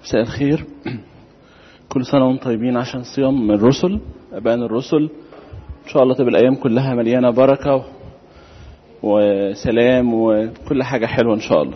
مساء الخير كل سنة وانتم طيبين عشان صيام من الرسل أبان الرسل إن شاء الله تبقى الأيام كلها مليانة بركة وسلام وكل حاجة حلوة إن شاء الله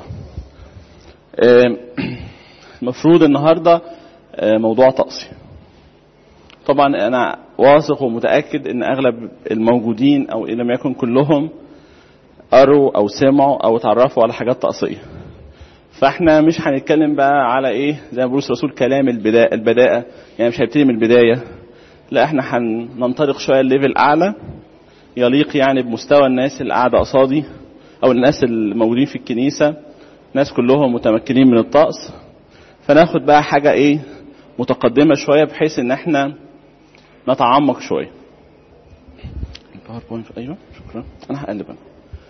المفروض النهاردة موضوع طقسي طبعا أنا واثق ومتأكد إن أغلب الموجودين أو إن لم يكن كلهم قروا أو سمعوا أو اتعرفوا على حاجات طقسية فاحنا مش هنتكلم بقى على ايه زي ما بيقول الرسول كلام البداية, البداءة يعني مش هنبتدي من البداية لا احنا هننطلق شوية الليفل اعلى يليق يعني بمستوى الناس اللي قاعدة قصادي او الناس الموجودين في الكنيسة ناس كلهم متمكنين من الطقس فناخد بقى حاجة ايه متقدمة شوية بحيث ان احنا نتعمق شوية الباوربوينت ايوه شكرا انا هقلب انا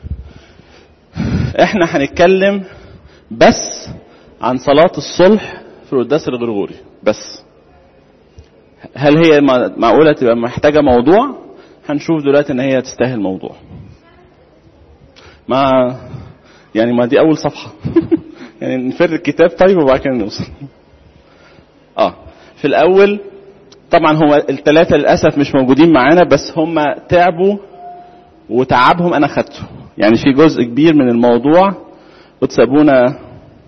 احنا هنتكلم بس عن صلاة الصلح في القداس الغرغوري بس هل هي معقولة تبقى محتاجة موضوع هنشوف دلوقتي ان هي تستاهل موضوع ما يعني ما دي اول صفحة يعني نفر الكتاب طيب وبعد كده نوصل اه في الاول طبعا هو الثلاثة للأسف مش موجودين معانا بس هم تعبوا وتعبهم أنا خدته يعني في جزء كبير من الموضوع وتسابونا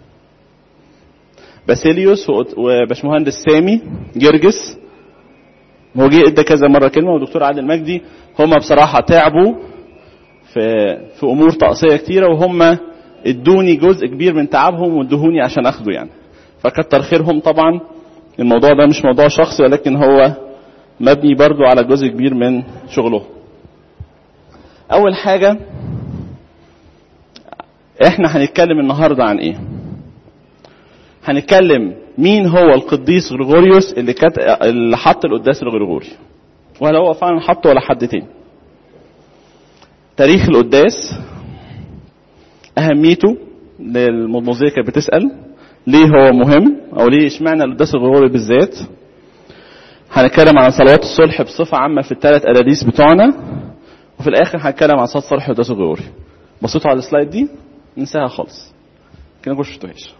باسيليوس وباشمهندس سامي جرجس هو جه ادى كذا مره كلمه ودكتور عادل مجدي هم بصراحه تعبوا في في امور طقسيه كتيره وهم ادوني جزء كبير من تعبهم وادوهوني عشان اخده يعني فكتر خيرهم طبعا الموضوع ده مش موضوع شخصي ولكن هو مبني برضو على جزء كبير من شغلهم اول حاجه احنا هنتكلم النهارده عن ايه هنتكلم مين هو القديس غريغوريوس اللي كت... اللي حط القداس الغريغوري وهل هو فعلا حطه ولا حد تاني تاريخ القداس اهميته للمضموزيه كانت بتسال ليه هو مهم او ليه اشمعنى القداس الغريغوري بالذات هنتكلم عن صلوات الصلح بصفه عامه في الثلاث اداديس بتوعنا وفي الاخر هنتكلم عن صلاه الصلح والقداس الغريغوري بصيتوا على السلايد دي ننساها خالص كده ما شفتوهاش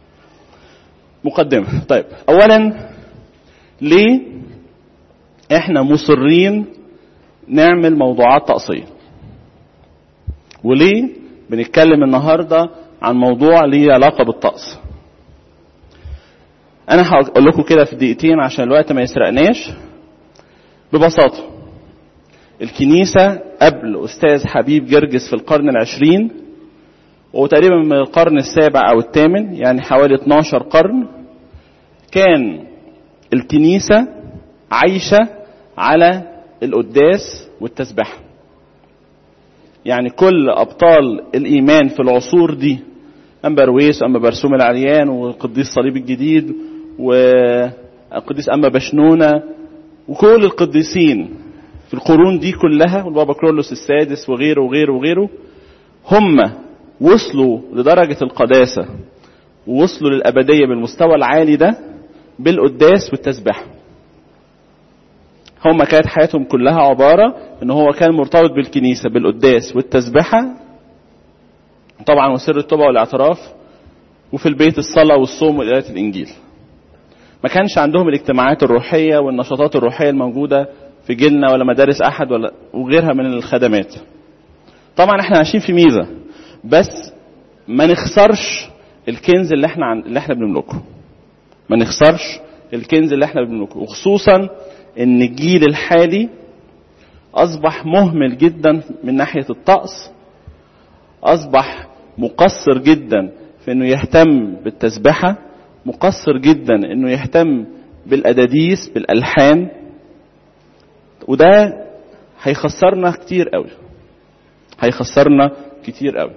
مقدمة طيب أولا ليه احنا مصرين نعمل موضوعات طقسية وليه بنتكلم النهاردة عن موضوع ليه علاقة بالطقس أنا هقول لكم كده في دقيقتين عشان الوقت ما يسرقناش ببساطة الكنيسة قبل أستاذ حبيب جرجس في القرن العشرين وتقريبا من القرن السابع أو الثامن يعني حوالي 12 قرن كان الكنيسة عايشة على القداس والتسبحة يعني كل أبطال الإيمان في العصور دي أنبا رويس وأنبا برسوم العريان والقديس صليب الجديد والقديس أنبا بشنونة وكل القديسين في القرون دي كلها والبابا كرولوس السادس وغيره وغيره وغيره هم وصلوا لدرجة القداسة ووصلوا للأبدية بالمستوى العالي ده بالقداس والتسبيح هم كانت حياتهم كلها عبارة ان هو كان مرتبط بالكنيسة بالقداس والتسبيحة طبعا وسر التوبة والاعتراف وفي البيت الصلاة والصوم وقراءة الإنجيل ما كانش عندهم الاجتماعات الروحية والنشاطات الروحية الموجودة في جيلنا ولا مدارس أحد ولا وغيرها من الخدمات طبعا احنا عايشين في ميزة بس ما نخسرش الكنز اللي احنا عن... اللي احنا بنملكه ما نخسرش الكنز اللي احنا بنملكه وخصوصا ان الجيل الحالي اصبح مهمل جدا من ناحيه الطقس اصبح مقصر جدا في انه يهتم بالتسبحه مقصر جدا انه يهتم بالاداديس بالالحان وده هيخسرنا كتير قوي هيخسرنا كتير قوي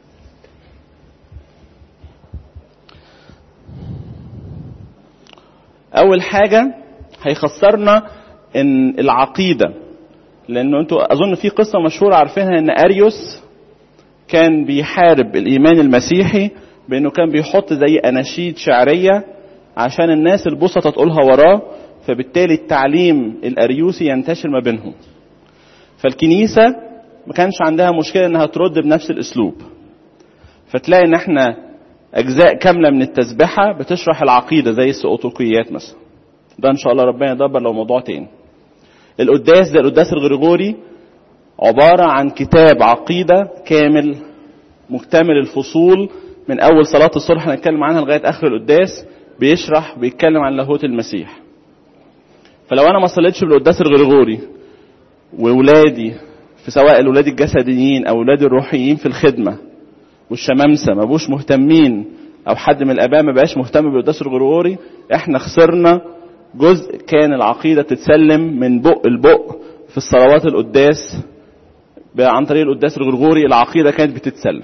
اول حاجه هيخسرنا ان العقيده لانه انتوا اظن في قصه مشهوره عارفينها ان اريوس كان بيحارب الايمان المسيحي بانه كان بيحط زي اناشيد شعريه عشان الناس البسطه تقولها وراه فبالتالي التعليم الاريوسي ينتشر ما بينهم فالكنيسه ما كانش عندها مشكله انها ترد بنفس الاسلوب فتلاقي ان احنا اجزاء كامله من التسبحه بتشرح العقيده زي السقوطيات مثلا ده ان شاء الله ربنا يدبر لو موضوع تاني القداس ده القداس الغريغوري عباره عن كتاب عقيده كامل مكتمل الفصول من اول صلاه الصبح هنتكلم عنها لغايه اخر القداس بيشرح بيتكلم عن لاهوت المسيح فلو انا ما صليتش بالقداس الغريغوري وولادي في سواء الولاد الجسديين او ولادي الروحيين في الخدمه والشمامسه ما بقوش مهتمين او حد من الاباء ما بقاش مهتم بالقداس الغريغوري احنا خسرنا جزء كان العقيده تتسلم من بق لبق في الصلوات القداس عن طريق القداس الغرغوري العقيده كانت بتتسلم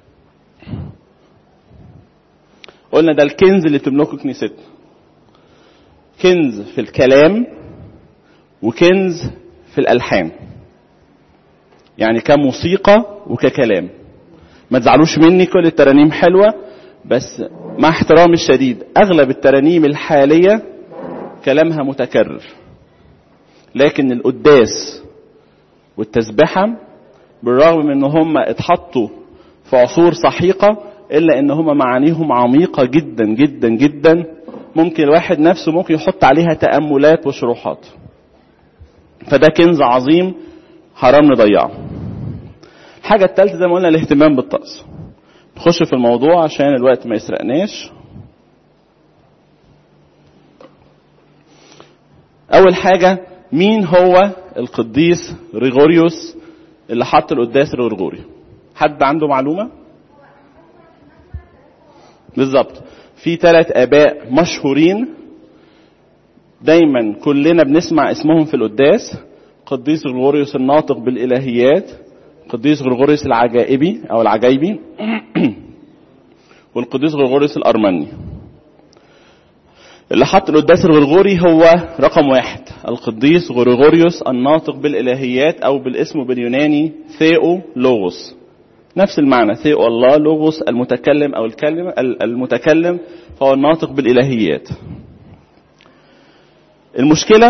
قلنا ده الكنز اللي بتملكه كنيستنا كنز في الكلام وكنز في الالحان يعني كموسيقى وككلام ما تزعلوش مني كل الترانيم حلوه بس مع احترامي الشديد اغلب الترانيم الحاليه كلامها متكرر لكن القداس والتسبحه بالرغم من ان هم اتحطوا في عصور سحيقه الا ان هم معانيهم عميقه جدا جدا جدا ممكن الواحد نفسه ممكن يحط عليها تاملات وشروحات فده كنز عظيم حرام نضيعه الحاجة الثالثة زي ما قلنا الاهتمام بالطقس نخش في الموضوع عشان الوقت ما يسرقناش أول حاجة مين هو القديس ريغوريوس اللي حط القداس الغرغوري حد عنده معلومة بالظبط في ثلاث آباء مشهورين دايما كلنا بنسمع اسمهم في القداس قديس غرغوريوس الناطق بالإلهيات قديس غرغوريوس العجائبي أو العجايبي والقديس غرغوريوس الأرمني اللي حط القداس الغرغوري هو رقم واحد القديس غرغوريوس الناطق بالإلهيات أو بالاسم باليوناني ثيو لوغوس نفس المعنى ثيو الله لوغوس المتكلم أو الكلمة المتكلم فهو الناطق بالإلهيات المشكلة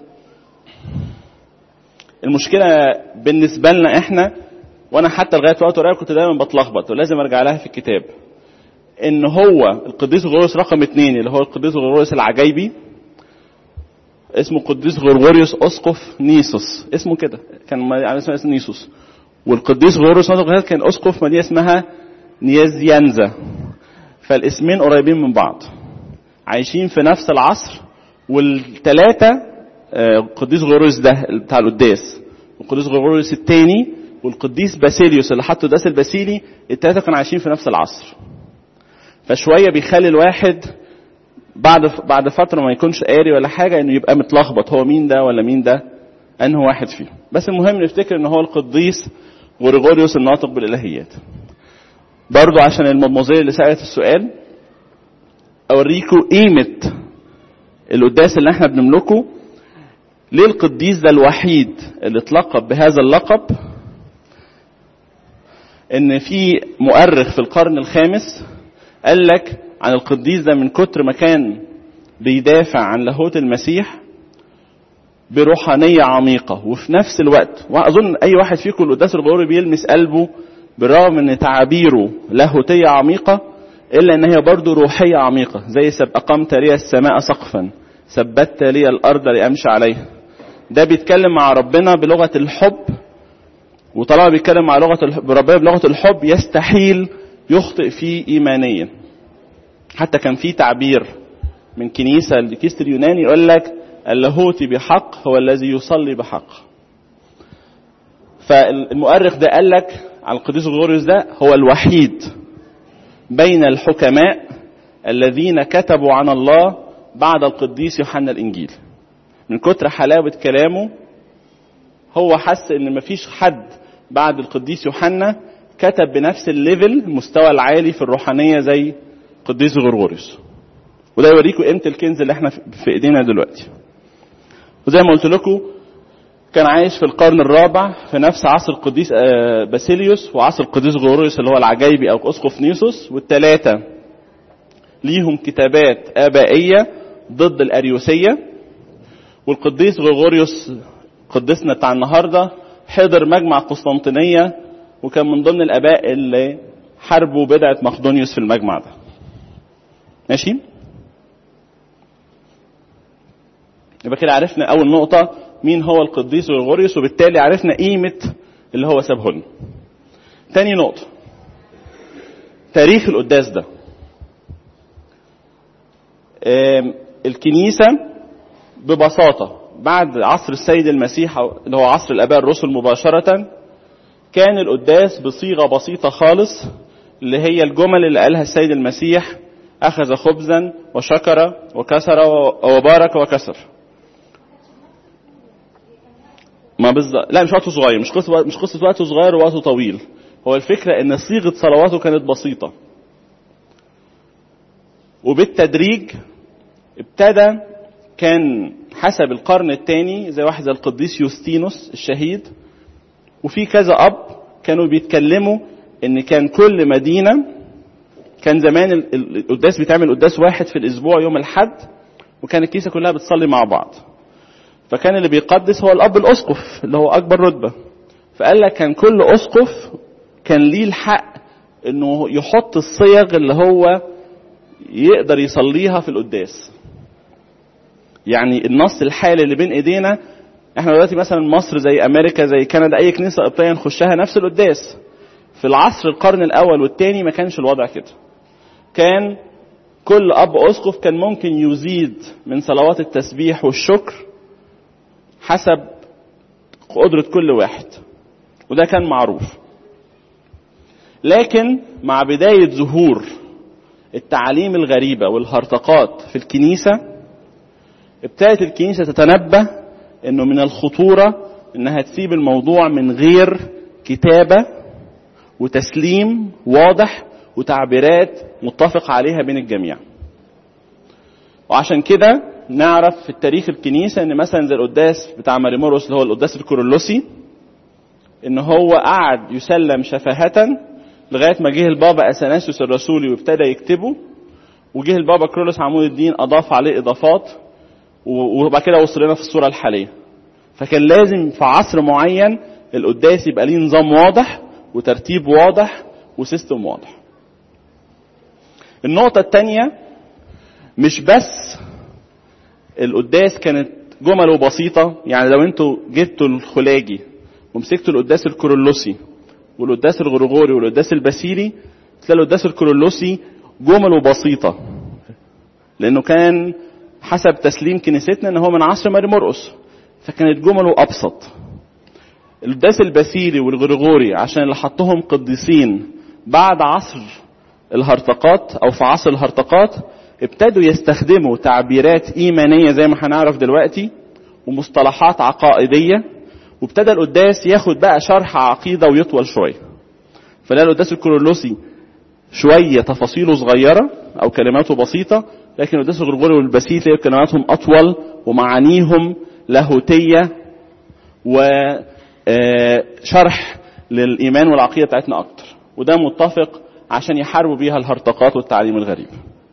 المشكلة بالنسبة لنا احنا وانا حتى لغاية وقت قريب كنت دايما بتلخبط ولازم ارجع لها في الكتاب ان هو القديس غرغوريوس رقم اثنين اللي هو القديس غرغوريوس العجايبي اسمه قديس غرغوريوس اسقف نيسوس اسمه كده كان على اسمه اسم نيسوس والقديس غرغوريوس ناطق كان اسقف مدينه اسمها نيازيانزا فالاسمين قريبين من بعض عايشين في نفس العصر والثلاثه القديس غرغوريوس ده بتاع القداس والقديس غرغوريوس الثاني والقديس باسيليوس اللي حطه داس الباسيلي الثلاثه كانوا عايشين في نفس العصر فشويه بيخلي الواحد بعد بعد فتره ما يكونش قاري ولا حاجه انه يبقى متلخبط هو مين ده ولا مين ده انه واحد فيهم بس المهم نفتكر ان هو القديس غريغوريوس الناطق بالالهيات برضو عشان المضموزيه اللي سالت السؤال اوريكم قيمه القداس اللي احنا بنملكه ليه القديس ده الوحيد اللي اتلقب بهذا اللقب ان في مؤرخ في القرن الخامس قال لك عن القديس ده من كتر ما كان بيدافع عن لاهوت المسيح بروحانية عميقة وفي نفس الوقت وأظن أي واحد فيكم القداس الغوري بيلمس قلبه بالرغم من تعابيره لاهوتية عميقة إلا إن هي برضه روحية عميقة زي سب أقمت لي السماء سقفا ثبتت لي الأرض لأمشي عليها ده بيتكلم مع ربنا بلغة الحب وطالما بيتكلم مع لغة ربنا بلغة الحب يستحيل يخطئ فيه إيمانيا حتى كان في تعبير من كنيسة الكيست اليوناني يقول لك اللاهوتي بحق هو الذي يصلي بحق فالمؤرخ ده قال لك على القديس غوريوس ده هو الوحيد بين الحكماء الذين كتبوا عن الله بعد القديس يوحنا الإنجيل من كتر حلاوة كلامه هو حس ان مفيش حد بعد القديس يوحنا كتب بنفس الليفل المستوى العالي في الروحانيه زي قديس غرغوريوس وده يوريكم قيمه الكنز اللي احنا في ايدينا دلوقتي وزي ما قلت لكم كان عايش في القرن الرابع في نفس عصر القديس باسيليوس وعصر القديس غرغوريوس اللي هو العجايبي او اسقف نيسوس والثلاثه ليهم كتابات ابائيه ضد الاريوسيه والقديس غرغوريوس قدسنا بتاع النهارده حضر مجمع قسطنطينيه وكان من ضمن الاباء اللي حاربوا بدعه مقدونيوس في المجمع ده ماشي يبقى كده عرفنا اول نقطه مين هو القديس غريغوريوس وبالتالي عرفنا قيمه اللي هو سابه لنا تاني نقطه تاريخ القداس ده آم، الكنيسه ببساطه بعد عصر السيد المسيح أو اللي هو عصر الاباء الرسل مباشره كان القداس بصيغه بسيطه خالص اللي هي الجمل اللي قالها السيد المسيح اخذ خبزا وشكر وكسر وبارك وكسر ما بالظبط لا مش وقته صغير مش قصه مش قصه وقته صغير ووقته طويل هو الفكره ان صيغه صلواته كانت بسيطه وبالتدريج ابتدى كان حسب القرن الثاني زي واحد زي القديس يوستينوس الشهيد وفي كذا اب كانوا بيتكلموا ان كان كل مدينه كان زمان ال- ال- القداس بيتعمل قداس واحد في الاسبوع يوم الاحد وكان الكنيسه كلها بتصلي مع بعض فكان اللي بيقدس هو الاب الاسقف اللي هو اكبر رتبه فقال لك كان كل اسقف كان ليه الحق انه يحط الصيغ اللي هو يقدر يصليها في القداس يعني النص الحالي اللي بين ايدينا احنا دلوقتي مثلا مصر زي امريكا زي كندا اي كنيسه قبطيه نخشها نفس القداس في العصر القرن الاول والثاني ما كانش الوضع كده كان كل اب اسقف كان ممكن يزيد من صلوات التسبيح والشكر حسب قدرة كل واحد وده كان معروف لكن مع بداية ظهور التعاليم الغريبة والهرطقات في الكنيسة ابتدت الكنيسة تتنبه انه من الخطورة انها تسيب الموضوع من غير كتابة وتسليم واضح وتعبيرات متفق عليها بين الجميع وعشان كده نعرف في التاريخ الكنيسة ان مثلا زي القداس بتاع ماريموروس اللي هو القداس الكورولوسي ان هو قعد يسلم شفاهة لغاية ما جه البابا اثناسيوس الرسولي وابتدى يكتبه وجه البابا كرولوس عمود الدين اضاف عليه اضافات و- وبعد كده وصل لنا في الصورة الحالية فكان لازم في عصر معين القداس يبقى ليه نظام واضح وترتيب واضح وسيستم واضح النقطة الثانية مش بس القداس كانت جمله بسيطة يعني لو انتوا جبتوا الخلاجي ومسكتوا القداس الكورولوسي والقداس الغرغوري والقداس الباسيلي تلاقوا القداس الكورولوسي جمله بسيطة لأنه كان حسب تسليم كنيستنا ان هو من عصر ماري مرقس فكانت جمله أبسط القداس الباسيلي والغرغوري عشان اللي حطهم قديسين بعد عصر الهرطقات او في عصر الهرطقات ابتدوا يستخدموا تعبيرات ايمانيه زي ما هنعرف دلوقتي ومصطلحات عقائديه وابتدى القداس ياخد بقى شرح عقيده ويطول شويه فلا القداس الكورولوسي شويه تفاصيله صغيره او كلماته بسيطه لكن القداس الغرغوري والبسيط تلاقي كلماتهم اطول ومعانيهم لاهوتيه وشرح للايمان والعقيده بتاعتنا اكتر وده متفق عشان يحاربوا بيها الهرطقات والتعليم الغريب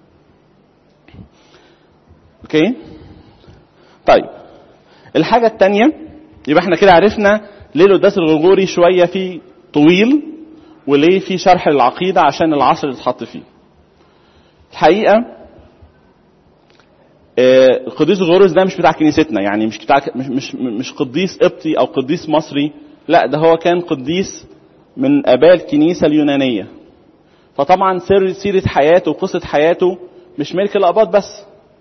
اوكي طيب الحاجة التانية يبقى احنا كده عرفنا ليه القداس الغرغوري شوية فيه طويل وليه فيه شرح للعقيدة عشان العصر اللي اتحط فيه الحقيقة آه، القديس الغرغوري ده مش بتاع كنيستنا يعني مش بتاع مش مش مش قديس قبطي او قديس مصري لا ده هو كان قديس من اباء الكنيسة اليونانية فطبعا سر سيرة حياته وقصة حياته مش ملك الأباط بس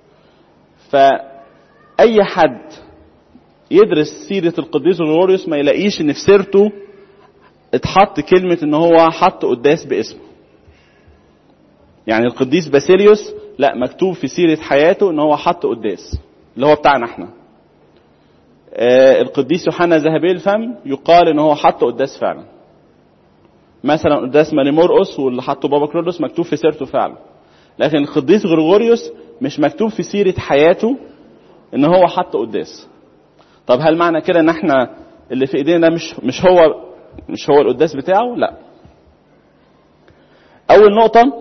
فأي حد يدرس سيرة القديس غريغوريوس ما يلاقيش ان في سيرته اتحط كلمة ان هو حط قداس باسمه يعني القديس باسيليوس لا مكتوب في سيرة حياته ان هو حط قداس اللي هو بتاعنا احنا آه القديس يوحنا ذهبي الفم يقال ان هو حط قداس فعلا مثلا قداس ماري مرقس واللي حطه بابا كرولوس مكتوب في سيرته فعلا لكن القديس غريغوريوس مش مكتوب في سيرة حياته ان هو حط قداس طب هل معنى كده ان احنا اللي في ايدينا ده مش مش هو مش هو القداس بتاعه لا اول نقطة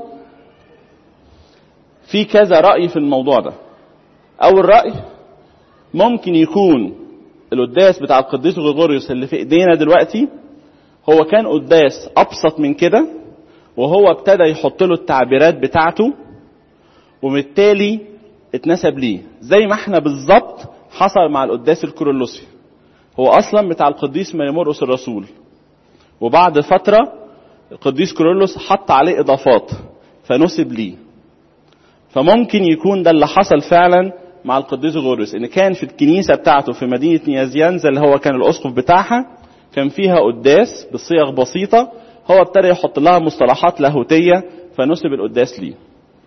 في كذا رأي في الموضوع ده اول رأي ممكن يكون القداس بتاع القديس غريغوريوس اللي في ايدينا دلوقتي هو كان قداس ابسط من كده وهو ابتدى يحط له التعبيرات بتاعته وبالتالي اتنسب ليه زي ما احنا بالظبط حصل مع القداس الكورولوسي هو اصلا بتاع القديس مريمورقس الرسول وبعد فتره القديس كورولوس حط عليه اضافات فنسب ليه فممكن يكون ده اللي حصل فعلا مع القديس غوريوس ان كان في الكنيسه بتاعته في مدينه نيازيانزا اللي هو كان الاسقف بتاعها كان فيها قداس بصيغ بسيطه هو ابتدى يحط لها مصطلحات لاهوتيه فنسب القداس ليه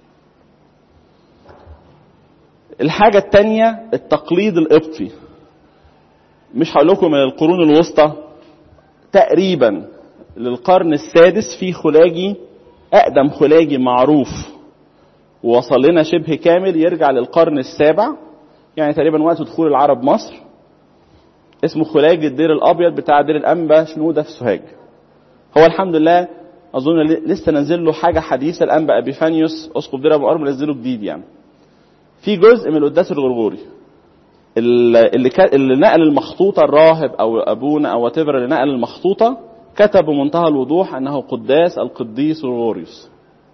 الحاجة التانية التقليد القبطي مش هقول لكم من القرون الوسطى تقريبا للقرن السادس في خلاجي أقدم خلاجي معروف ووصل لنا شبه كامل يرجع للقرن السابع يعني تقريبا وقت دخول العرب مصر اسمه خلاج الدير الأبيض بتاع دير الأنبا شنودة في سوهاج هو الحمد لله أظن لسه نزل له حاجة حديثة الأنبا أبيفانيوس أسقف دير أبو أرم نزله جديد يعني في جزء من القداس الغرغوري اللي كان اللي نقل المخطوطه الراهب او ابونا او وات اللي نقل المخطوطه كتب بمنتهى الوضوح انه قداس القديس غرغوريوس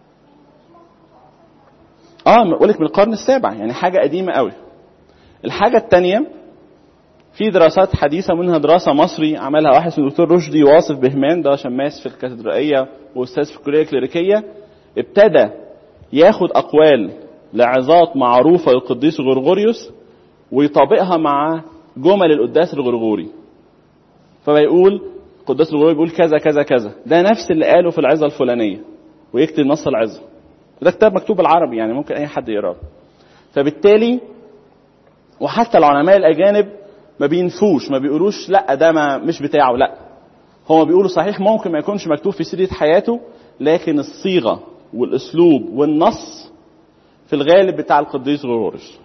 اه بقول لك من القرن السابع يعني حاجه قديمه قوي الحاجه الثانيه في دراسات حديثه منها دراسه مصري عملها واحد اسمه الدكتور رشدي واصف بهمان ده شماس في الكاتدرائيه واستاذ في الكليه الكليريكيه ابتدى ياخد اقوال لعظات معروفة للقديس غرغوريوس ويطابقها مع جمل القداس الغرغوري فبيقول القداس الغرغوري بيقول كذا كذا كذا ده نفس اللي قاله في العظة الفلانية ويكتب نص العظة ده كتاب مكتوب بالعربي يعني ممكن أي حد يقراه فبالتالي وحتى العلماء الأجانب ما بينفوش ما بيقولوش لا ده ما مش بتاعه لا هو بيقولوا صحيح ممكن ما يكونش مكتوب في سيرة حياته لكن الصيغة والأسلوب والنص في الغالب بتاع القديس غرورس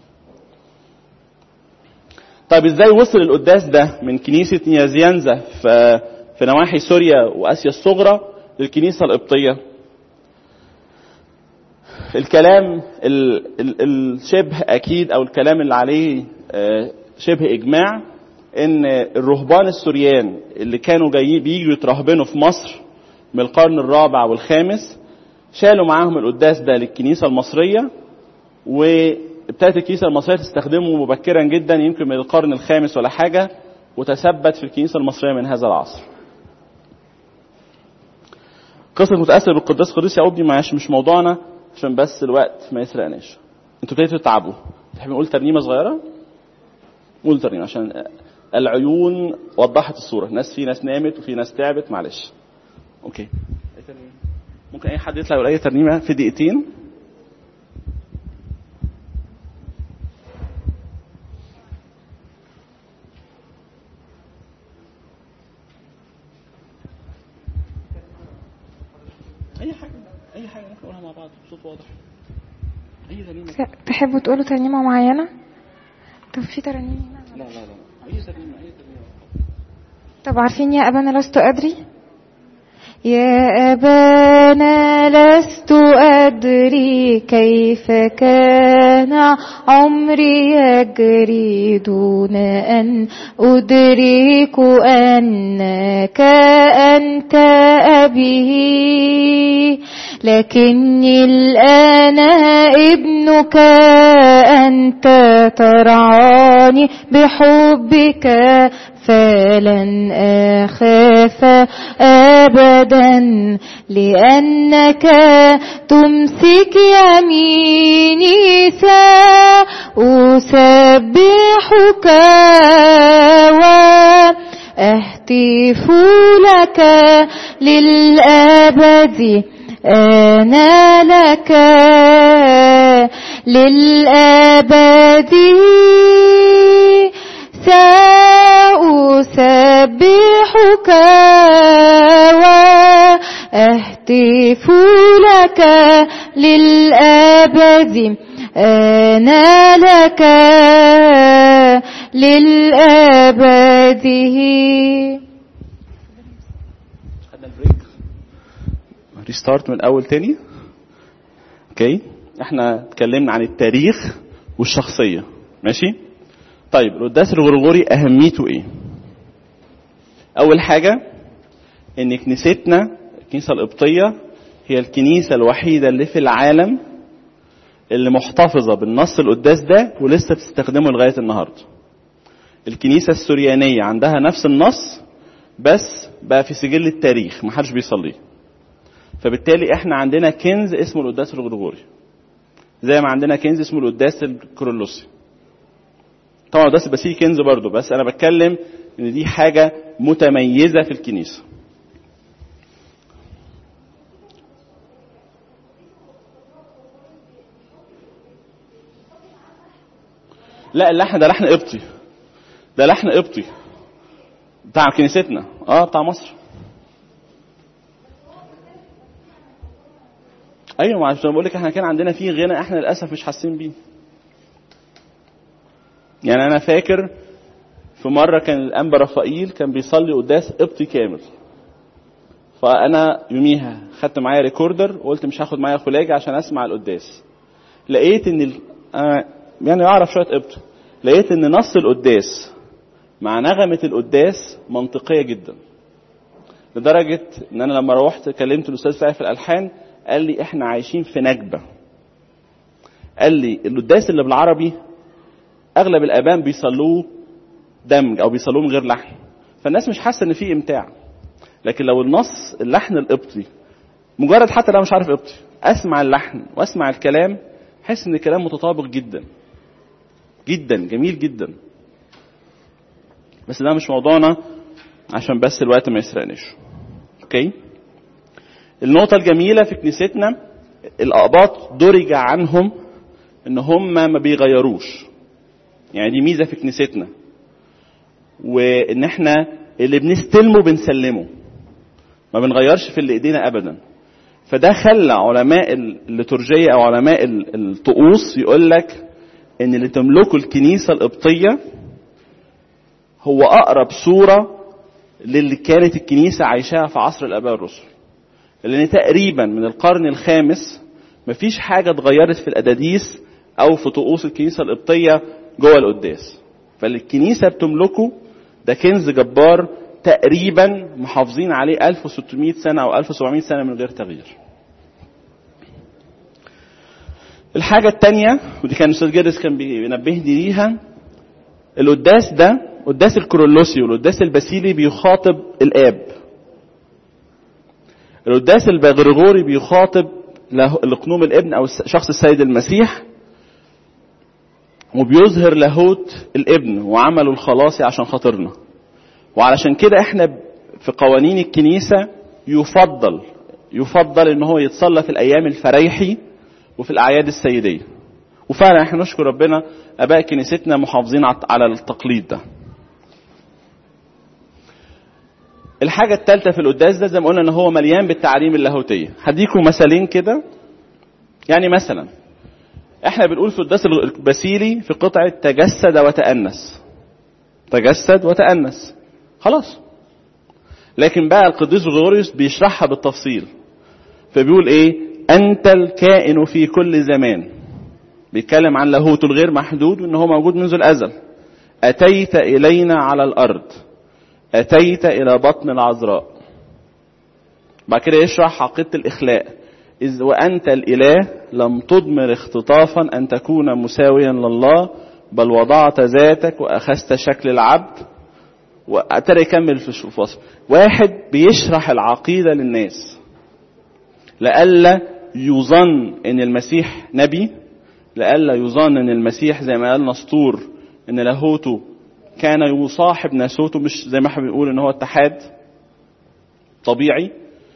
طيب ازاي وصل القداس ده من كنيسة نيازيانزا في, في نواحي سوريا واسيا الصغرى للكنيسة القبطية الكلام الشبه اكيد او الكلام اللي عليه شبه اجماع ان الرهبان السوريان اللي كانوا جايين بييجوا يترهبنوا في مصر من القرن الرابع والخامس شالوا معاهم القداس ده للكنيسة المصرية وابتدت الكنيسة المصرية تستخدمه مبكرا جدا يمكن من القرن الخامس ولا حاجة وتثبت في الكنيسة المصرية من هذا العصر قصة متأثر بالقداس القديس يعقوب دي معلش مش موضوعنا عشان بس الوقت ما يسرقناش انتوا ابتديتوا تتعبوا تحب نقول ترنيمة صغيرة؟ قول ترنيمة عشان العيون وضحت الصورة ناس في ناس نامت وفي ناس تعبت معلش اوكي ممكن اي حد يطلع يقول اي ترنيمه في دقيقتين اي حاجه اي حاجه ممكن نقولها مع بعض بصوت واضح اي ترنيمه تحبوا تقولوا ترنيمه معينه طب في ترانيم لا لا لا اي ترنيمه اي ترنيمه طب عارفين يا ابانا لست ادري يا أبانا لست أدري كيف كان عمري يجري دون أن أدرك أنك أنت أبي لكني الآن ابنك أنت ترعاني بحبك فلن أخاف أبدا لأنك تمسك يميني سأسبحك وأهتف لك للأبد أنا لك للأبد سأسبحك وأهتف لك للأبد أنا لك للأبد خدنا البريك ريستارت من اول تاني اوكي احنا اتكلمنا عن التاريخ والشخصيه ماشي طيب القداس الغرغوري اهميته ايه اول حاجه ان كنيستنا الكنيسه القبطيه هي الكنيسه الوحيده اللي في العالم اللي محتفظة بالنص القداس ده ولسه بتستخدمه لغاية النهاردة الكنيسة السوريانية عندها نفس النص بس بقى في سجل التاريخ محدش بيصليه فبالتالي احنا عندنا كنز اسمه القداس الغرغوري زي ما عندنا كنز اسمه القداس الكرولوسي طبعا القداس الباسيلي كنز برضه بس انا بتكلم ان دي حاجه متميزه في الكنيسه لا اللحن ده لحن قبطي ده لحن قبطي بتاع كنيستنا اه بتاع مصر ايوه ما عشان بقول لك احنا كان عندنا فيه غنى احنا للاسف مش حاسين بيه يعني انا فاكر في مره كان الانبا رفائيل كان بيصلي قداس قبطي كامل فانا يوميها خدت معايا ريكوردر وقلت مش هاخد معايا خلاجه عشان اسمع القداس لقيت ان ال... أنا يعني اعرف شويه قبط لقيت ان نص القداس مع نغمه القداس منطقيه جدا لدرجه ان انا لما روحت كلمت الاستاذ سعيد في الالحان قال لي احنا عايشين في نكبه قال لي القداس اللي بالعربي اغلب الابان بيصلوه دمج او بيصلوه من غير لحن فالناس مش حاسه ان في امتاع لكن لو النص اللحن القبطي مجرد حتى لو مش عارف قبطي اسمع اللحن واسمع الكلام احس ان الكلام متطابق جدا جدا جميل جدا بس ده مش موضوعنا عشان بس الوقت ما يسرقناش اوكي النقطة الجميلة في كنيستنا الأقباط درج عنهم إن هم ما بيغيروش يعني دي ميزة في كنيستنا وإن إحنا اللي بنستلمه بنسلمه ما بنغيرش في اللي إيدينا أبدا فده خلى علماء الليتورجية أو علماء الطقوس يقول لك إن اللي تملكه الكنيسة القبطية هو أقرب صورة للي كانت الكنيسة عايشاها في عصر الآباء الرسل لان تقريبا من القرن الخامس مفيش حاجه اتغيرت في الاداديس او في طقوس الكنيسه القبطيه جوه القداس فاللي الكنيسه بتملكه ده كنز جبار تقريبا محافظين عليه 1600 سنه او 1700 سنه من غير تغيير الحاجة التانية ودي كان الأستاذ جرس كان بينبهني ليها القداس ده قداس الكرولوسي والقداس الباسيلي بيخاطب الآب القداس البغرغوري بيخاطب لقنوم الابن او شخص السيد المسيح وبيظهر لاهوت الابن وعمله الخلاصي عشان خاطرنا وعلشان كده احنا في قوانين الكنيسة يفضل يفضل ان هو يتصلى في الايام الفريحي وفي الاعياد السيدية وفعلا احنا نشكر ربنا اباء كنيستنا محافظين على التقليد ده الحاجة الثالثة في القداس ده زي ما قلنا ان هو مليان بالتعاليم اللاهوتية هديكم مثالين كده يعني مثلا احنا بنقول في القداس الباسيلي في قطعة تجسد وتأنس تجسد وتأنس خلاص لكن بقى القديس غريغوريوس بيشرحها بالتفصيل فبيقول ايه انت الكائن في كل زمان بيتكلم عن لاهوته الغير محدود وان هو موجود منذ الازل اتيت الينا على الارض أتيت إلى بطن العذراء بعد كده يشرح عقيدة الإخلاء إذ وأنت الإله لم تضمر اختطافا أن تكون مساويا لله بل وضعت ذاتك وأخذت شكل العبد وابتدى يكمل في الفصل واحد بيشرح العقيدة للناس لئلا يظن ان المسيح نبي لئلا يظن ان المسيح زي ما قال نسطور ان لاهوته كان يصاحب ناسوته مش زي ما احنا بنقول ان هو اتحاد طبيعي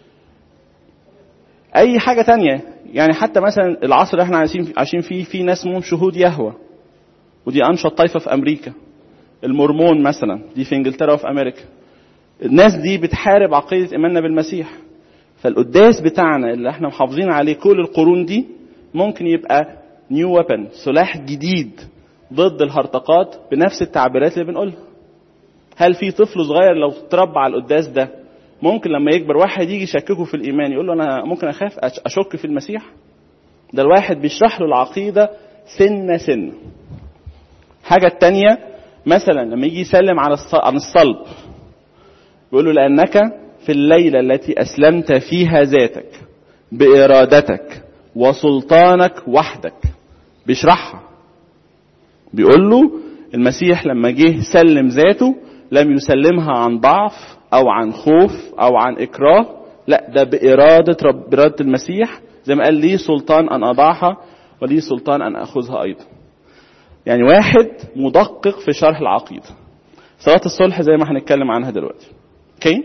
اي حاجة تانية يعني حتى مثلا العصر اللي احنا عايشين عايشين فيه في ناس اسمهم شهود يهوى ودي انشط طائفة في امريكا المورمون مثلا دي في انجلترا وفي امريكا الناس دي بتحارب عقيدة ايماننا بالمسيح فالقداس بتاعنا اللي احنا محافظين عليه كل القرون دي ممكن يبقى نيو ويبن سلاح جديد ضد الهرطقات بنفس التعبيرات اللي بنقولها هل في طفل صغير لو اتربى على القداس ده ممكن لما يكبر واحد يجي يشككه في الايمان يقول له انا ممكن اخاف اشك في المسيح ده الواحد بيشرح له العقيده سنه سنه حاجه التانية مثلا لما يجي يسلم على عن الصلب يقول له لانك في الليله التي اسلمت فيها ذاتك بارادتك وسلطانك وحدك بيشرحها بيقول له المسيح لما جه سلم ذاته لم يسلمها عن ضعف او عن خوف او عن اكراه لا ده بإرادة رب بإرادة المسيح زي ما قال لي سلطان أن أضعها ولي سلطان أن أخذها أيضا يعني واحد مدقق في شرح العقيدة صلاة الصلح زي ما هنتكلم عنها دلوقتي اوكي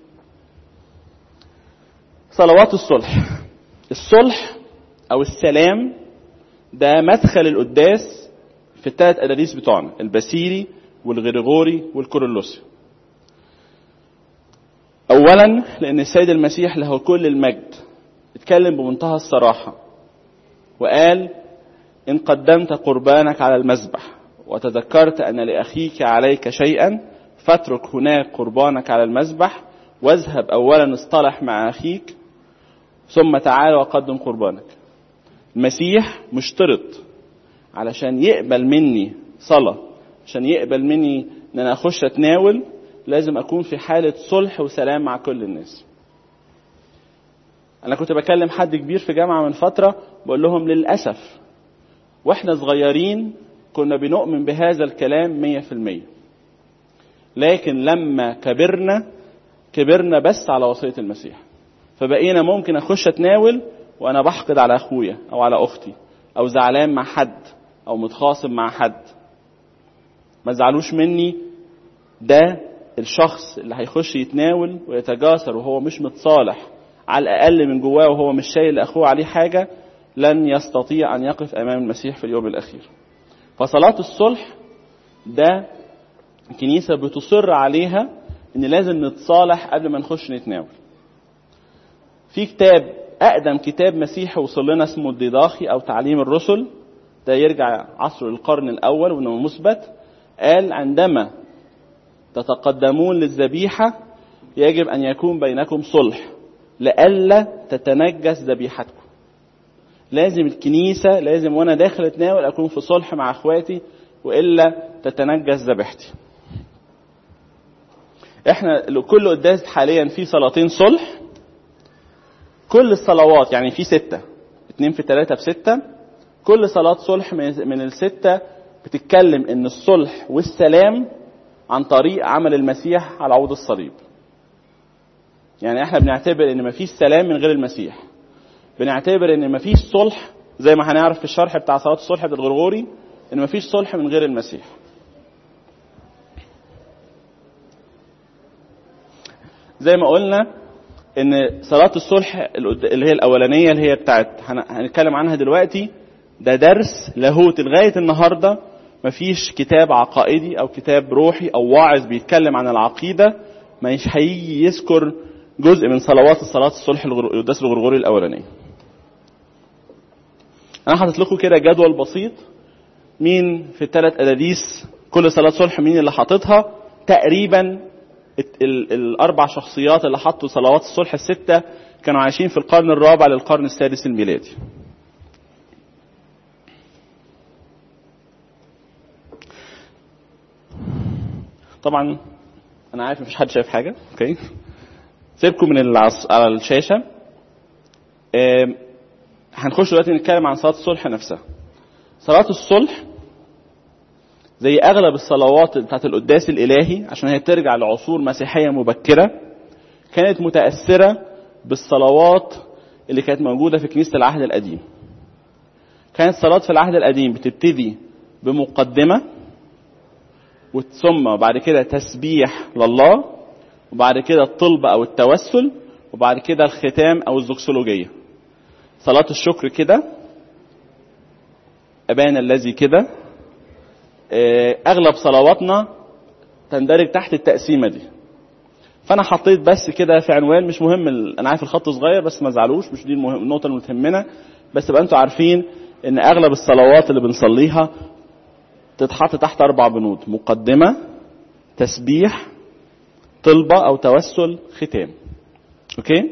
صلوات الصلح الصلح او السلام ده مدخل القداس في الثلاث أداديس بتوعنا البسيري والغريغوري والكورولوسي اولا لان السيد المسيح له كل المجد اتكلم بمنتهى الصراحه وقال ان قدمت قربانك على المذبح وتذكرت ان لاخيك عليك شيئا فاترك هناك قربانك على المذبح واذهب اولا اصطلح مع اخيك ثم تعال وقدم قربانك المسيح مشترط علشان يقبل مني صلاه عشان يقبل مني ان انا اخش اتناول لازم اكون في حاله صلح وسلام مع كل الناس انا كنت بكلم حد كبير في جامعه من فتره بقول لهم للاسف واحنا صغيرين كنا بنؤمن بهذا الكلام مية في المية لكن لما كبرنا كبرنا بس على وصية المسيح فبقينا ممكن اخش اتناول وانا بحقد على اخويا او على اختي او زعلان مع حد او متخاصم مع حد ما تزعلوش مني ده الشخص اللي هيخش يتناول ويتجاسر وهو مش متصالح على الاقل من جواه وهو مش شايل لاخوه عليه حاجه لن يستطيع ان يقف امام المسيح في اليوم الاخير فصلاه الصلح ده الكنيسه بتصر عليها ان لازم نتصالح قبل ما نخش نتناول في كتاب اقدم كتاب مسيحي وصل لنا اسمه الديداخي او تعليم الرسل ده يرجع عصر القرن الاول وانه مثبت قال عندما تتقدمون للذبيحه يجب ان يكون بينكم صلح لئلا تتنجس ذبيحتكم لازم الكنيسة لازم وانا داخل اتناول اكون في صلح مع اخواتي والا تتنجس ذبيحتي احنا كل قداس حاليا في صلاتين صلح كل الصلوات يعني في ستة اتنين في تلاتة في ستة كل صلاة صلح من الستة بتتكلم ان الصلح والسلام عن طريق عمل المسيح على عود الصليب يعني احنا بنعتبر ان مفيش سلام من غير المسيح بنعتبر ان مفيش صلح زي ما هنعرف في الشرح بتاع صلاه الصلح بتاع الغرغوري ان مفيش صلح من غير المسيح زي ما قلنا ان صلاه الصلح اللي هي الاولانيه اللي هي بتاعت هنتكلم عنها دلوقتي ده درس لاهوت لغايه النهارده مفيش كتاب عقائدي او كتاب روحي او واعظ بيتكلم عن العقيده مش هيجي يذكر جزء من صلوات الصلاة الصلح القداس الغرغوري الأولانية. أنا حاطط لكم كده جدول بسيط مين في الثلاث أداديس كل صلاة صلح مين اللي حاططها تقريبا ال ال الأربع شخصيات اللي حطوا صلوات الصلح الستة كانوا عايشين في القرن الرابع للقرن السادس الميلادي. طبعا انا عارف مفيش حد شايف حاجه اوكي سيبكم من العص... على الشاشه آه... هنخش دلوقتي نتكلم عن صلاه الصلح نفسها صلاه الصلح زي اغلب الصلوات بتاعت القداس الالهي عشان هي ترجع لعصور مسيحيه مبكره كانت متاثره بالصلوات اللي كانت موجوده في كنيسه العهد القديم كانت صلاه في العهد القديم بتبتدي بمقدمه ثم بعد كده تسبيح لله وبعد كده الطلب او التوسل وبعد كده الختام او الزوكسولوجيه صلاة الشكر كده أبانا الذي كده أغلب صلواتنا تندرج تحت التقسيمة دي فأنا حطيت بس كده في عنوان مش مهم أنا عارف الخط صغير بس ما زعلوش مش دي المهم النقطة اللي تهمنا بس يبقى أنتوا عارفين إن أغلب الصلوات اللي بنصليها تتحط تحت أربع بنود مقدمة تسبيح طلبة أو توسل ختام أوكي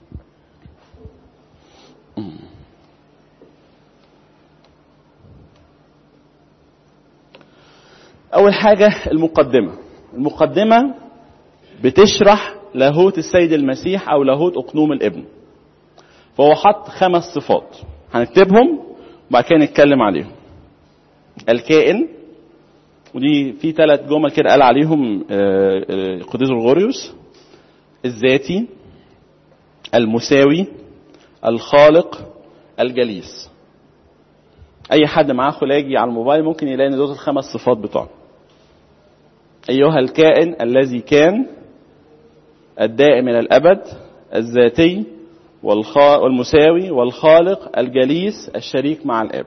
أول حاجة المقدمة المقدمة بتشرح لاهوت السيد المسيح أو لاهوت أقنوم الابن فهو حط خمس صفات هنكتبهم وبعد كده نتكلم عليهم الكائن ودي في ثلاث جمل كده قال عليهم آه، آه، قديس غرغوريوس الذاتي المساوي الخالق الجليس اي حد معاه خلاجي على الموبايل ممكن يلاقي ان دول الخمس صفات بتوعه ايها الكائن الذي كان الدائم الى الابد الذاتي والخا... والمساوي والخالق الجليس الشريك مع الاب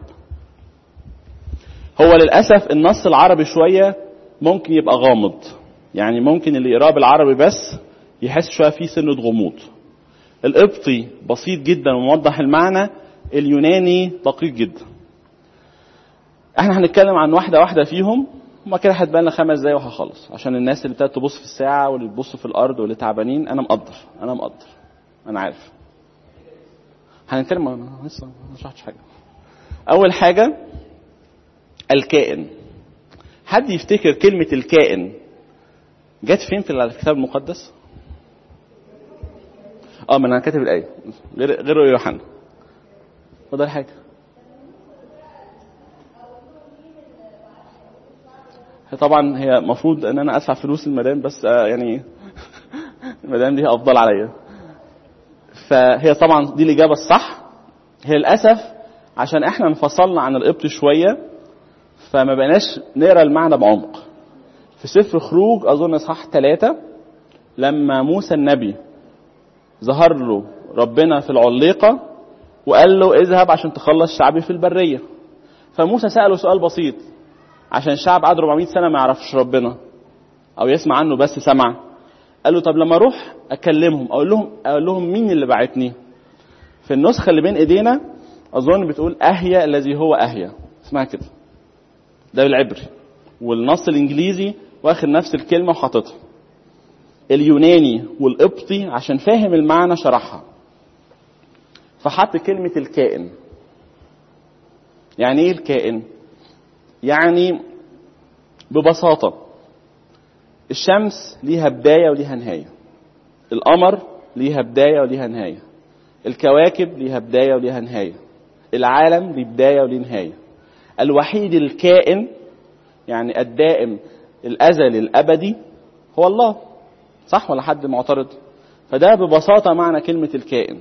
هو للاسف النص العربي شويه ممكن يبقى غامض يعني ممكن اللي يقراه بالعربي بس يحس شويه فيه سنه غموض القبطي بسيط جدا وموضح المعنى اليوناني دقيق جدا احنا هنتكلم عن واحده واحده فيهم وما كده هتبان لنا خمس دقايق وهخلص عشان الناس اللي ابتدت تبص في الساعه واللي بتبص في الارض واللي تعبانين انا مقدر انا مقدر انا عارف هنتكلم أنا لسه ما شرحتش حاجه اول حاجه الكائن حد يفتكر كلمه الكائن جت فين في الكتاب المقدس اه ما انا كاتب الايه غير غير يوحنا فضل حاجه هي طبعا هي المفروض ان انا ادفع فلوس المدام بس آه يعني المدام دي افضل عليا فهي طبعا دي الاجابه الصح هي للاسف عشان احنا انفصلنا عن القبط شويه فما بقناش نقرا المعنى بعمق في سفر خروج اظن اصحاح ثلاثة لما موسى النبي ظهر له ربنا في العليقة وقال له اذهب عشان تخلص شعبي في البرية فموسى سأله سؤال بسيط عشان الشعب قعد 400 سنة ما يعرفش ربنا أو يسمع عنه بس سمع قال له طب لما أروح أكلمهم أقول لهم أقول لهم مين اللي بعتني في النسخة اللي بين إيدينا أظن بتقول أهيا الذي هو أهيا اسمها كده ده بالعبري والنص الإنجليزي واخد نفس الكلمة وحاططها اليوناني والقبطي عشان فاهم المعنى شرحها فحط كلمة الكائن يعني ايه الكائن يعني ببساطة الشمس ليها بداية وليها نهاية القمر ليها بداية وليها نهاية الكواكب ليها بداية وليها نهاية العالم ليه بداية وليه نهاية الوحيد الكائن يعني الدائم الأزلي الأبدي هو الله صح ولا حد معترض فده ببساطة معنى كلمة الكائن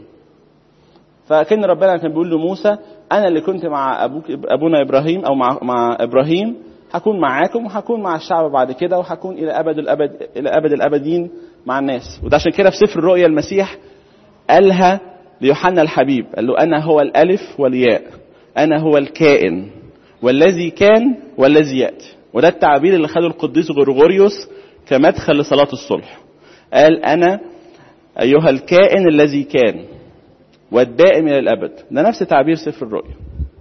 فكان ربنا كان بيقول لموسى انا اللي كنت مع ابوك ابونا ابراهيم او مع مع ابراهيم هكون معاكم وهكون مع الشعب بعد كده وهكون الى ابد الابد الى ابد الابدين مع الناس وده عشان كده في سفر الرؤيا المسيح قالها ليوحنا الحبيب قال له انا هو الالف والياء انا هو الكائن والذي كان والذي ياتي وده التعبير اللي خده القديس غرغوريوس كمدخل لصلاه الصلح قال انا ايها الكائن الذي كان والدائم الى الابد ده نفس تعبير سفر الرؤيا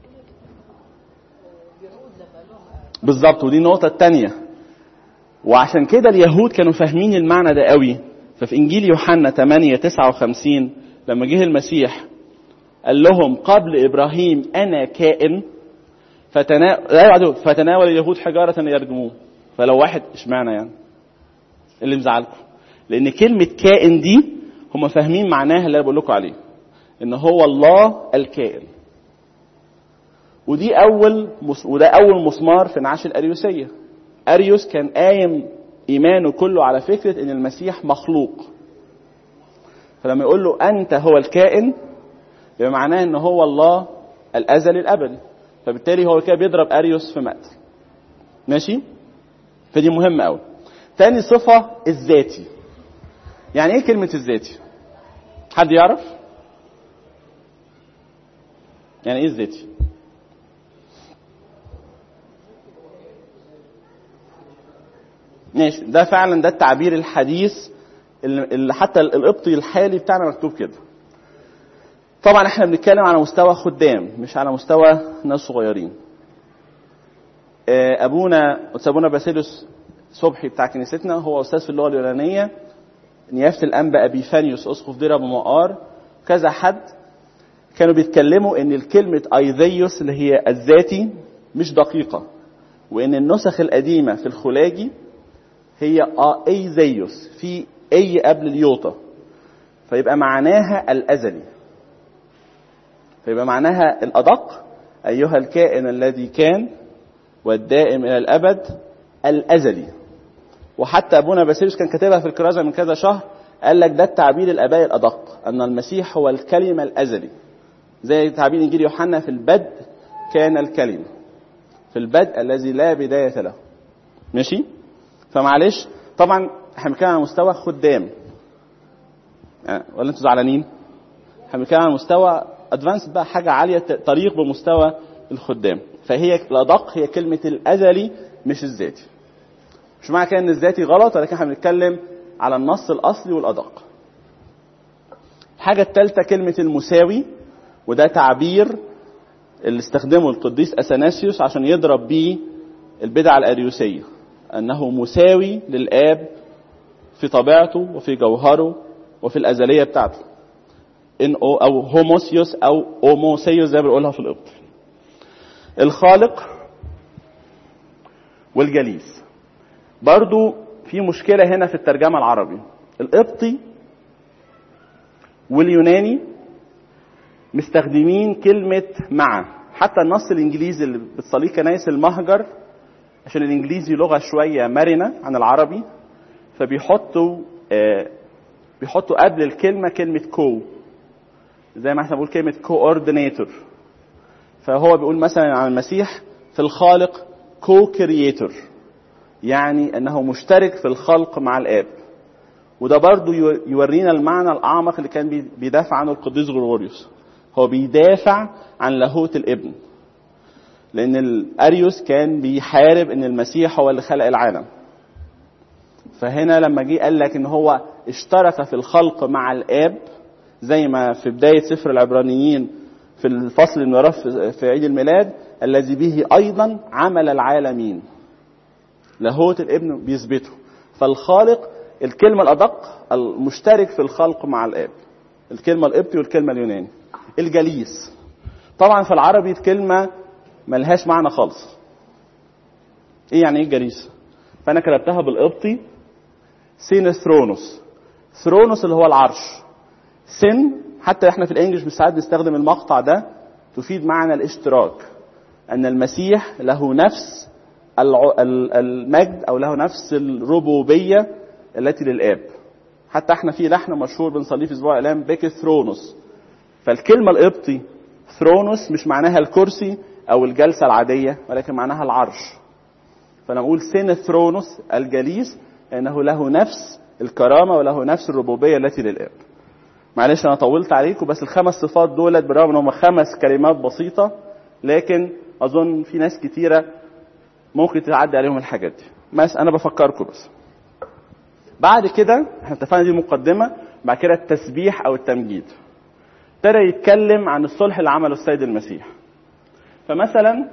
بالظبط ودي النقطه الثانيه وعشان كده اليهود كانوا فاهمين المعنى ده قوي ففي انجيل يوحنا 8 59 لما جه المسيح قال لهم قبل ابراهيم انا كائن فتنا... فتناول اليهود حجاره يرجموه فلو واحد اشمعنى يعني اللي مزعلكم لان كلمه كائن دي هم فاهمين معناها اللي انا بقول لكم عليه ان هو الله الكائن ودي اول مس... وده اول مسمار في انعاش الاريوسيه اريوس كان قايم ايمانه كله على فكره ان المسيح مخلوق فلما يقول له انت هو الكائن يبقى معناه ان هو الله الازلي الابدي فبالتالي هو كده بيضرب اريوس في مقتل ماشي فدي مهمه قوي تاني صفه الذاتي يعني ايه كلمه الذاتي حد يعرف يعني ايه الذاتي ماشي ده فعلا ده التعبير الحديث اللي حتى القبطي الحالي بتاعنا مكتوب كده طبعا احنا بنتكلم على مستوى خدام مش على مستوى ناس صغيرين ابونا ابونا باسيلوس صبحي بتاع كنيستنا هو استاذ في اللغه اليونانيه نيافه الانبا ابيفانيوس اسقف دير ابو مقار كذا حد كانوا بيتكلموا ان الكلمة ايذيوس اللي هي الذاتي مش دقيقة وان النسخ القديمة في الخلاجي هي ايزيوس في اي قبل اليوطة فيبقى معناها الازلي فيبقى معناها الادق أيها الكائن الذي كان والدائم إلى الأبد الأزلي وحتى أبونا باسيليوس كان كاتبها في الكرازة من كذا شهر قال لك ده التعبير الآبائي الأدق أن المسيح هو الكلمة الأزلي زي تعبير إنجيل يوحنا في البدء كان الكلمة في البدء الذي لا بداية له ماشي فمعلش طبعا احنا بنتكلم على مستوى خدام يعني ولا انتوا زعلانين؟ احنا بنتكلم على مستوى ادفانس بقى حاجه عاليه طريق بمستوى الخدام فهي الادق هي كلمه الازلي مش الذاتي مش معنى كده ان الذاتي غلط ولكن احنا بنتكلم على النص الاصلي والادق الحاجه الثالثه كلمه المساوي وده تعبير اللي استخدمه القديس اثناسيوس عشان يضرب بيه البدع الاريوسيه انه مساوي للاب في طبيعته وفي جوهره وفي الازليه بتاعته ان او او هوموسيوس او اوموسيوس زي ما بنقولها في القبط الخالق والجليس برضو في مشكلة هنا في الترجمة العربي القبطي واليوناني مستخدمين كلمة مع حتى النص الإنجليزي اللي بتصليه كنايس المهجر عشان الإنجليزي لغة شوية مرنة عن العربي فبيحطوا آه بيحطوا قبل الكلمة كلمة كو زي ما احنا بنقول كلمة كوردينيتور فهو بيقول مثلا عن المسيح في الخالق كو كرييتور يعني انه مشترك في الخلق مع الاب وده برضو يورينا المعنى الاعمق اللي كان بيدافع عنه القديس غريغوريوس هو بيدافع عن لاهوت الابن لان الاريوس كان بيحارب ان المسيح هو اللي خلق العالم فهنا لما جه قال لك ان هو اشترك في الخلق مع الاب زي ما في بدايه سفر العبرانيين في الفصل المعرف في عيد الميلاد الذي به ايضا عمل العالمين لاهوت الابن بيثبته فالخالق الكلمة الأدق المشترك في الخلق مع الآب الكلمة القبطي والكلمة اليوناني الجليس طبعا في العربي الكلمة ملهاش معنى خالص ايه يعني ايه الجليس فانا كتبتها بالقبطي سين ثرونوس ثرونوس اللي هو العرش سن حتى احنا في الانجليش ساعات بنستخدم المقطع ده تفيد معنى الاشتراك ان المسيح له نفس المجد او له نفس الربوبيه التي للاب حتى احنا في لحن مشهور بنصليه في اسبوع الاعلام بيك ثرونوس فالكلمه القبطي ثرونوس مش معناها الكرسي او الجلسه العاديه ولكن معناها العرش فانا اقول سين ثرونوس الجليس لانه له نفس الكرامه وله نفس الربوبيه التي للاب معلش انا طولت عليكم بس الخمس صفات دولت بالرغم ان هم خمس كلمات بسيطه لكن اظن في ناس كتيره ممكن تعدي عليهم الحاجات دي بس انا بفكركم بس بعد كده احنا اتفقنا دي مقدمه بعد كده التسبيح او التمجيد ابتدى يتكلم عن الصلح اللي عمله السيد المسيح فمثلا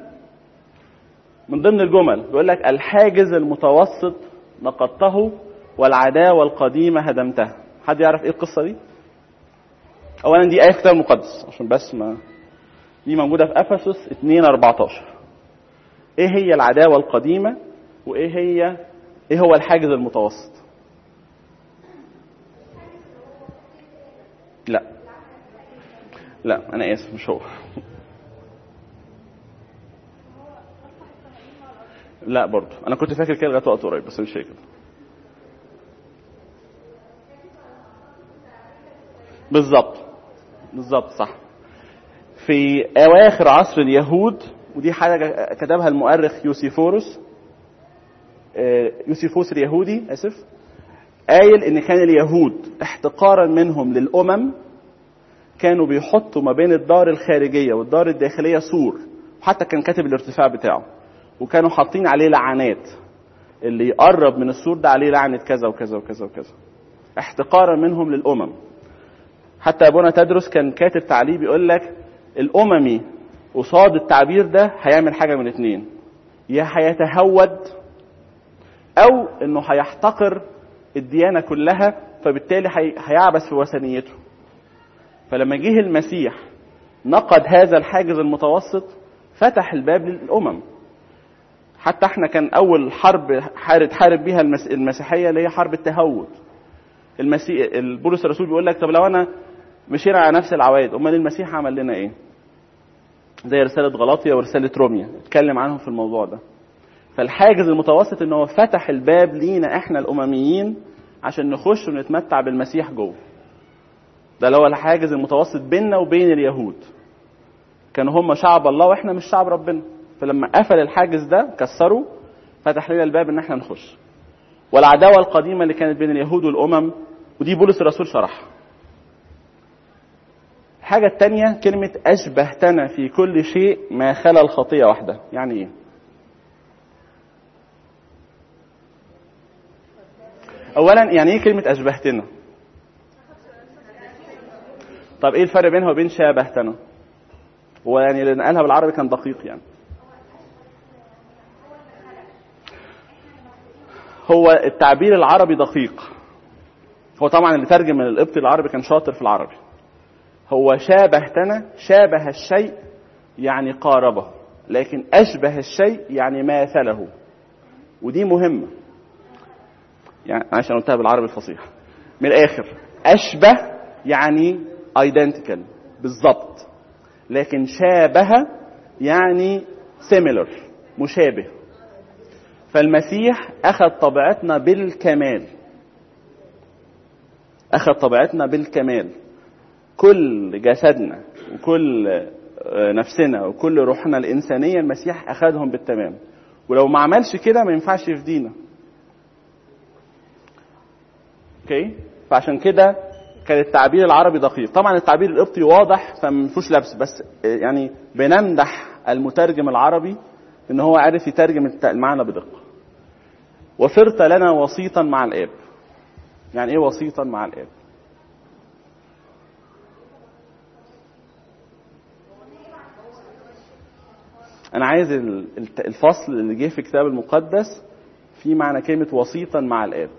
من ضمن الجمل بيقول لك الحاجز المتوسط نقضته والعداوه القديمه هدمتها حد يعرف ايه القصه دي اولا دي ايه في الكتاب المقدس عشان بس ما دي موجوده في افسس 2 14 ايه هي العداوه القديمه وايه هي ايه هو الحاجز المتوسط لا لا انا اسف مش هو لا برضه انا كنت فاكر كده لغايه وقت قريب بس مش هي كده بالظبط بالظبط صح في اواخر عصر اليهود ودي حاجه كتبها المؤرخ يوسيفوروس يوسيفوس اليهودي اسف قايل ان كان اليهود احتقارا منهم للامم كانوا بيحطوا ما بين الدار الخارجيه والدار الداخليه سور وحتى كان كاتب الارتفاع بتاعه وكانوا حاطين عليه لعنات اللي يقرب من السور ده عليه لعنه كذا وكذا وكذا وكذا احتقارا منهم للامم حتى ابونا تدرس كان كاتب تعليق بيقول لك الاممي قصاد التعبير ده هيعمل حاجه من اتنين يا هيتهود او انه هيحتقر الديانه كلها فبالتالي هيعبث في وثنيته فلما جه المسيح نقد هذا الحاجز المتوسط فتح الباب للامم حتى احنا كان اول حرب حارب حارب بيها المسيحيه اللي هي حرب التهود المسيح بولس الرسول بيقول لك طب لو انا مشينا على نفس العوائد امال المسيح عمل لنا ايه زي رسالة غلاطيا ورسالة روميا اتكلم عنهم في الموضوع ده فالحاجز المتوسط ان هو فتح الباب لينا احنا الامميين عشان نخش ونتمتع بالمسيح جوه ده اللي هو الحاجز المتوسط بيننا وبين اليهود كانوا هم شعب الله واحنا مش شعب ربنا فلما قفل الحاجز ده كسره فتح لنا الباب ان احنا نخش والعداوه القديمه اللي كانت بين اليهود والامم ودي بولس الرسول شرحها الحاجة التانية كلمة أشبهتنا في كل شيء ما خلا الخطية واحدة يعني إيه؟ أولا يعني إيه كلمة أشبهتنا؟ طب إيه الفرق بينها وبين شابهتنا؟ هو يعني اللي نقلها بالعربي كان دقيق يعني هو التعبير العربي دقيق هو طبعا اللي ترجم من القبطي العربي كان شاطر في العربي هو شابهتنا شابه الشيء يعني قاربه لكن أشبه الشيء يعني ماثله ودي مهمة يعني عشان قلتها بالعربي الفصيح من الآخر أشبه يعني identical بالظبط لكن شابه يعني similar مشابه فالمسيح أخذ طبيعتنا بالكمال أخذ طبيعتنا بالكمال كل جسدنا وكل نفسنا وكل روحنا الإنسانية المسيح أخذهم بالتمام ولو ما عملش كده ما ينفعش يفدينا اوكي فعشان كده كان التعبير العربي دقيق طبعا التعبير القبطي واضح فما فيهوش لبس بس يعني بنمدح المترجم العربي ان هو عرف يترجم المعنى بدقه وصرت لنا وسيطا مع الاب يعني ايه وسيطا مع الاب انا عايز الفصل اللي جه في الكتاب المقدس في معنى كلمه وسيطا مع الاب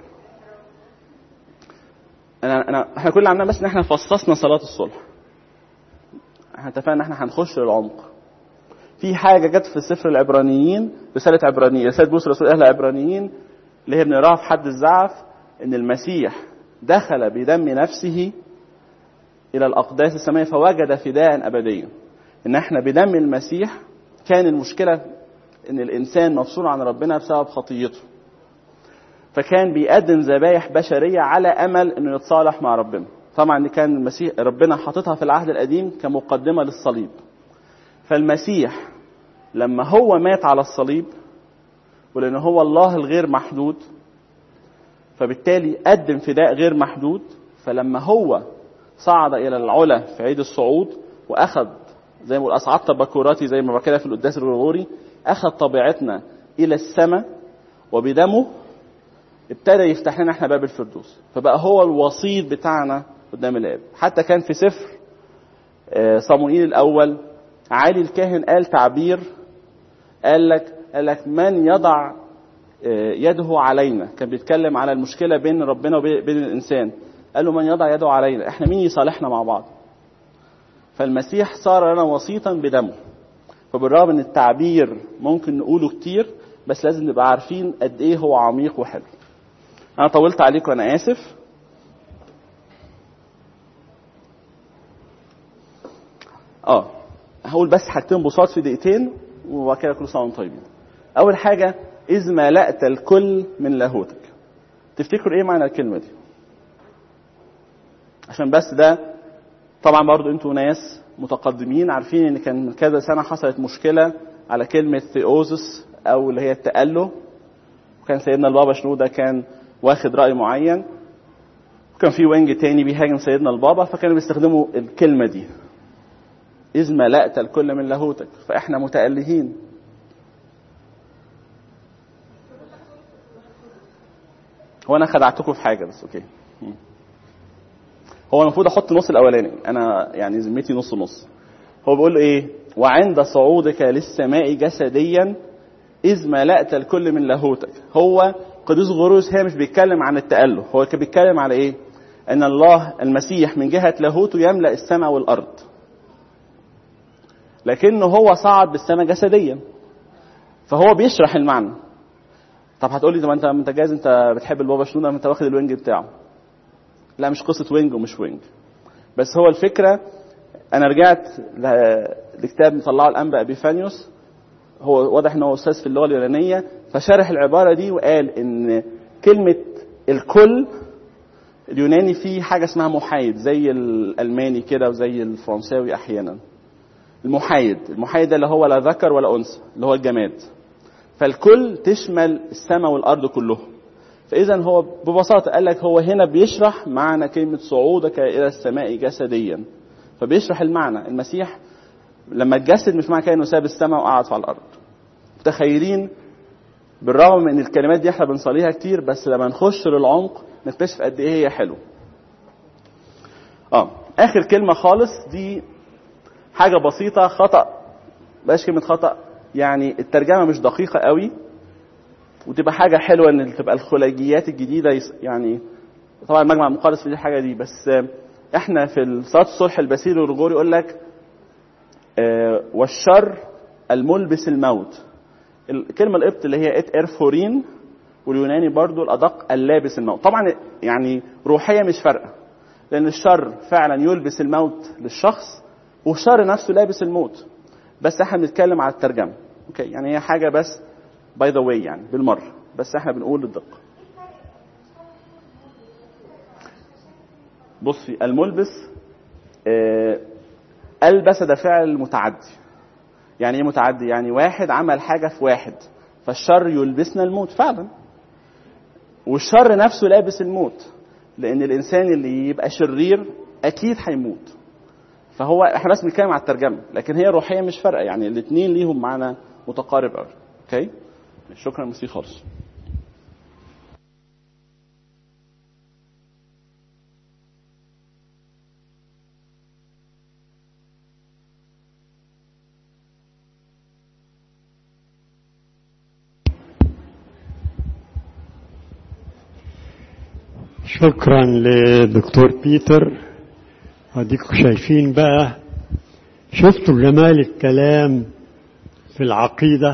انا انا احنا كل اللي عملناه بس ان احنا فصصنا صلاه الصلح احنا اتفقنا ان احنا هنخش للعمق في حاجه جت في سفر العبرانيين رساله عبرانيين رساله بولس رسول اهل العبرانيين اللي هي بنقراها في حد الزعف ان المسيح دخل بدم نفسه الى الاقداس السماويه فوجد فداء ابديا ان احنا بدم المسيح كان المشكله ان الانسان مفصول عن ربنا بسبب خطيته فكان بيقدم ذبايح بشريه على امل انه يتصالح مع ربنا طبعا دي كان المسيح ربنا حاططها في العهد القديم كمقدمه للصليب فالمسيح لما هو مات على الصليب ولان هو الله الغير محدود فبالتالي قدم فداء غير محدود فلما هو صعد الى العلا في عيد الصعود واخذ زي ما بقول اصعدت بكوراتي زي ما بكده في القداس الغرغوري اخذ طبيعتنا الى السماء وبدمه ابتدى يفتح لنا احنا باب الفردوس فبقى هو الوسيط بتاعنا قدام الاب حتى كان في سفر صموئيل الاول علي الكاهن قال تعبير قال لك قال لك من يضع يده علينا كان بيتكلم على المشكله بين ربنا وبين الانسان قال له من يضع يده علينا احنا مين يصالحنا مع بعض فالمسيح صار لنا وسيطا بدمه فبالرغم ان التعبير ممكن نقوله كتير بس لازم نبقى عارفين قد ايه هو عميق وحلو انا طولت عليكم انا اسف اه هقول بس حاجتين بساط في دقيقتين وبعد كده كل سنه وانتم طيبين اول حاجه اذ ملأت الكل من لاهوتك تفتكروا ايه معنى الكلمه دي عشان بس ده طبعا برضو انتوا ناس متقدمين عارفين ان كان من كذا سنه حصلت مشكله على كلمه ثيوزس او اللي هي التأله وكان سيدنا البابا شنودة كان واخد رأي معين وكان في وينج تاني بيهاجم سيدنا البابا فكانوا بيستخدموا الكلمة دي إذ ملأت الكل من لاهوتك فإحنا متألهين هو أنا خدعتكم في حاجة بس أوكي هو المفروض أحط النص الأولاني أنا يعني ذمتي نص نص هو بيقول له إيه وعند صعودك للسماء جسديا إذ ملأت الكل من لاهوتك هو قديس غروس هي مش بيتكلم عن التأله هو كان بيتكلم على إيه أن الله المسيح من جهة لاهوته يملأ السماء والأرض لكنه هو صعد بالسماء جسديا فهو بيشرح المعنى طب هتقول لي طب انت انت جايز انت بتحب البابا شنودة انت واخد الوينج بتاعه لا مش قصه وينج ومش وينج بس هو الفكره انا رجعت ل- لكتاب مطلعه الانبا ابيفانيوس هو واضح ان هو استاذ في اللغه اليونانيه فشرح العباره دي وقال ان كلمه الكل اليوناني فيه حاجه اسمها محايد زي الالماني كده وزي الفرنساوي احيانا المحايد المحايد ده اللي هو لا ذكر ولا انثى اللي هو الجماد فالكل تشمل السماء والارض كلهم فاذا هو ببساطه قال لك هو هنا بيشرح معنى كلمه صعودك الى السماء جسديا فبيشرح المعنى المسيح لما اتجسد مش معنى كده انه ساب السماء وقعد على الارض متخيلين بالرغم من ان الكلمات دي احنا بنصليها كتير بس لما نخش للعمق نكتشف قد ايه هي حلوه اه اخر كلمه خالص دي حاجه بسيطه خطا بلاش كلمه خطا يعني الترجمه مش دقيقه قوي وتبقى حاجه حلوه ان تبقى الخلاجيات الجديده يس- يعني طبعا المجمع المقدس في دي حاجه دي بس آه، احنا في صلاه الصلح البسيل والرجوري يقول لك آه، والشر الملبس الموت الكلمه القبط اللي هي ات ارفورين واليوناني برضو الادق اللابس الموت طبعا يعني روحيه مش فارقه لان الشر فعلا يلبس الموت للشخص والشر نفسه لابس الموت بس احنا بنتكلم على الترجمه اوكي يعني هي حاجه بس باي ذا واي يعني بالمره بس احنا بنقول للدقه بصي الملبس آه، البس ده فعل متعدي يعني ايه متعدي يعني واحد عمل حاجه في واحد فالشر يلبسنا الموت فعلا والشر نفسه لابس الموت لان الانسان اللي يبقى شرير اكيد هيموت فهو احنا بس بنتكلم على الترجمه لكن هي روحيه مش فارقه يعني الاثنين ليهم معنى متقارب قوي اوكي شكرا مسي خالص شكرا لدكتور بيتر اديكم شايفين بقى شفتوا جمال الكلام في العقيده